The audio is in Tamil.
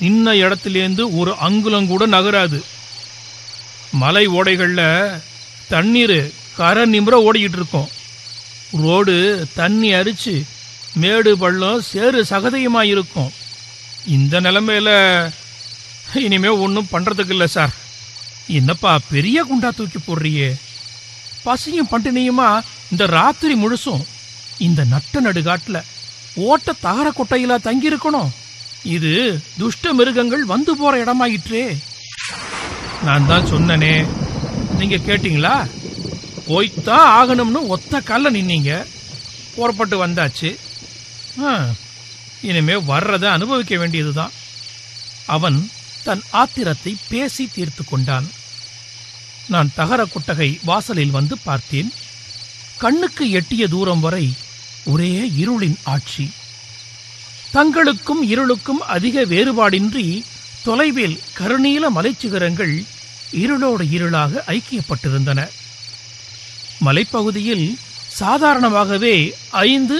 நின்ன இடத்துலேருந்து ஒரு அங்குலம் கூட நகராது மலை ஓடைகளில் தண்ணீர் கரை நிமிர ஓடிக்கிட்டு இருக்கும் ரோடு தண்ணி அரிச்சு மேடு பள்ளம் சேறு சகதியுமா இருக்கும் இந்த நிலைமையில இனிமே ஒன்றும் பண்றதுக்கு இல்லை சார் என்னப்பா பெரிய குண்டா தூக்கி போடுறியே பசியும் பட்டினியுமா இந்த ராத்திரி முழுசும் இந்த நட்ட நடுகாட்டுல ஓட்ட தகர கொட்டையில தங்கி இருக்கணும் இது துஷ்ட மிருகங்கள் வந்து போற இடமாயிற்றே நான் தான் சொன்னனே நீங்க கேட்டீங்களா போய்த்தான் ஆகணும்னு ஒத்த கால்ல நின்னீங்க புறப்பட்டு வந்தாச்சு ஆ, இனிமே வர்றதை அனுபவிக்க வேண்டியதுதான் அவன் தன் ஆத்திரத்தை பேசி தீர்த்து கொண்டான் நான் தகர குட்டகை வாசலில் வந்து பார்த்தேன் கண்ணுக்கு எட்டிய தூரம் வரை ஒரே இருளின் ஆட்சி தங்களுக்கும் இருளுக்கும் அதிக வேறுபாடின்றி தொலைவில் கருநீல மலைச்சிகரங்கள் இருளோடு இருளாக ஐக்கியப்பட்டிருந்தன மலைப்பகுதியில் சாதாரணமாகவே ஐந்து